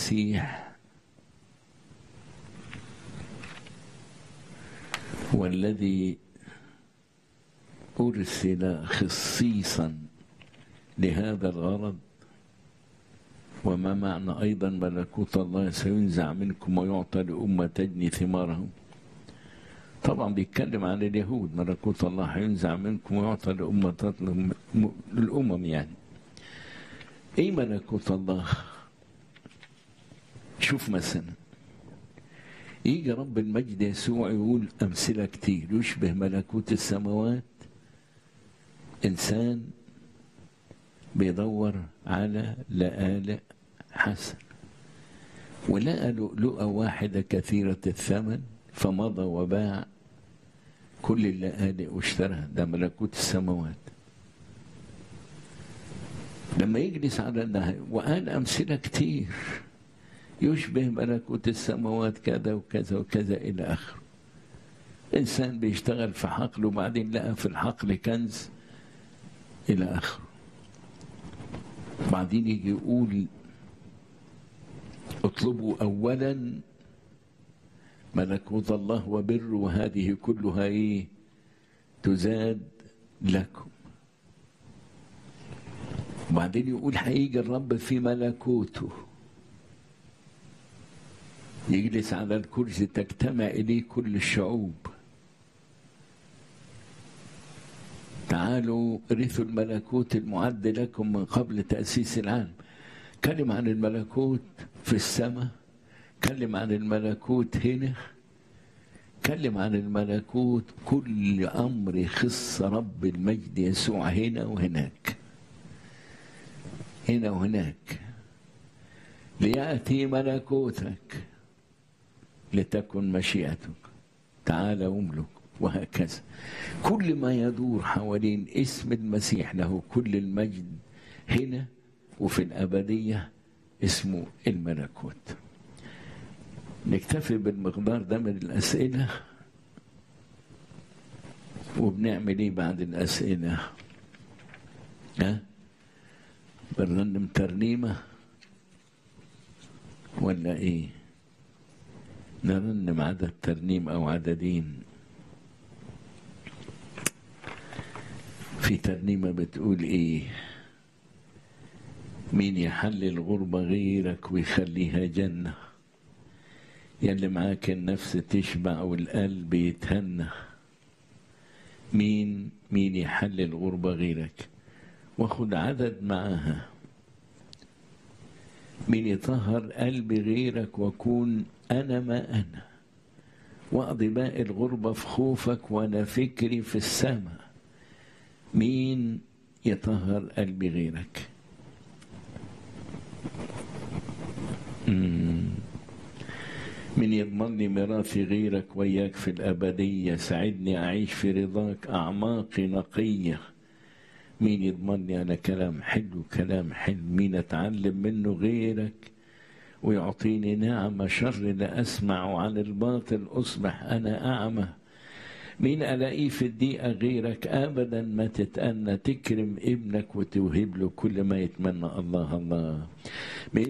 المسيح هو الذي أرسل خصيصا لهذا الغرض وما معنى أيضا ملكوت الله سينزع منكم ويعطى لأمة تجني ثماره طبعا بيتكلم عن اليهود ملكوت الله هينزع منكم ويعطى لأمة للأمم يعني ايه ملكوت الله شوف مثلا يجي رب المجد يسوع يقول أمثلة كتير يشبه ملكوت السماوات إنسان بيدور على لآلئ حسن ولقى لؤلؤة واحدة كثيرة الثمن فمضى وباع كل اللآلئ واشتراها ده ملكوت السماوات لما يجلس على النهر وقال أمثلة كتير يشبه ملكوت السماوات كذا وكذا وكذا إلى آخره إنسان بيشتغل في حقل وبعدين لقى في الحقل كنز إلى آخره بعدين يجي يقول اطلبوا أولا ملكوت الله وبر وهذه كلها إيه تزاد لكم وبعدين يقول هيجي الرب في ملكوته يجلس على الكرسي تجتمع إليه كل الشعوب تعالوا رثوا الملكوت المعد لكم من قبل تأسيس العالم كلم عن الملكوت في السماء كلم عن الملكوت هنا كلم عن الملكوت كل أمر يخص رب المجد يسوع هنا وهناك هنا وهناك ليأتي ملكوتك لتكن مشيئتك تعال واملك وهكذا كل ما يدور حوالين اسم المسيح له كل المجد هنا وفي الأبدية اسمه الملكوت نكتفي بالمقدار ده من الأسئلة وبنعمل ايه بعد الأسئلة ها بنرنم ترنيمة ولا ايه نرنم عدد ترنيم او عددين في ترنيمة بتقول ايه مين يحل الغربة غيرك ويخليها جنة يلي معاك النفس تشبع والقلب يتهنى مين مين يحل الغربة غيرك واخد عدد معاها مين يطهر قلبي غيرك واكون انا ما انا واقضي باقي الغربة في خوفك وانا فكري في السماء مين يطهر قلبي غيرك من يضمن لي ميراثي غيرك وياك في الأبدية ساعدني أعيش في رضاك أعماقي نقية مين يضمن لي على كلام حلو كلام حلو مين أتعلم منه غيرك ويعطيني نعمة شر لا أسمع عن الباطل أصبح أنا أعمى مين ألاقيه في الدقيقة غيرك أبدا ما تتأنى تكرم ابنك وتوهب له كل ما يتمنى الله الله